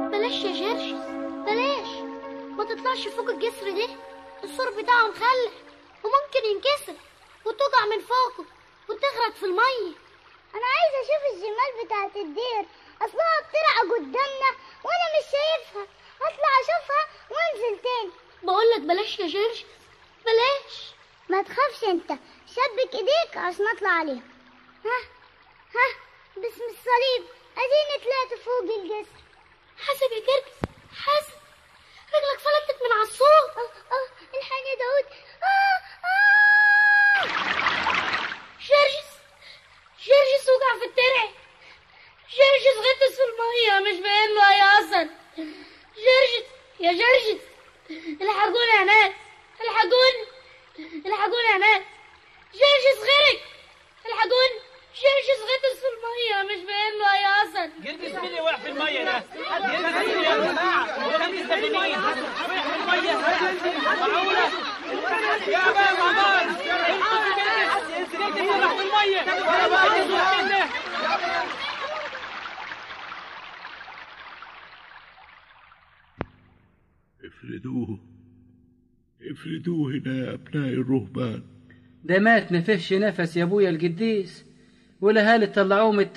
بلاش يا جرجس بلاش ما تطلعش فوق الجسر ده السور بتاعه مخلع وممكن ينكسر وتقع من فوقه وتغرق في الميه انا عايزه اشوف الجمال بتاعت الدير اصلها بترعى قدامنا وانا مش شايفها اطلع اشوفها وانزل تاني بقول لك بلاش يا جرجس بلاش ما تخافش انت شبك ايديك عشان اطلع عليها ها ها باسم الصليب اديني طلعت فوق الجسر حاسب يا جرجس حاسب رجلك فلتت من على السور اه اه الحقني يا داود اه اه جرجس جرجس وقع في الترع جرجس غطس في الميه مش باين له اي اثر جرجس يا جرجس الحقوني يا ناس الحقوني الحقوني يا ناس جرجس غرق الحقوني جرجس غطس في الميه مش باين له اي اثر جرجس مين اللي وقع في الميه ده؟ جرجس مين يا جماعه؟ جرجس ده مين؟ وقع في الميه معقوله؟ يا بابا عمار انقذ جرجس جرجس وقع في الميه جرجس وقع كده افردوه افردوه هنا يا أبناء الرهبان ده مات نفش نفس يا ابويا القديس والاهالي طلعوه من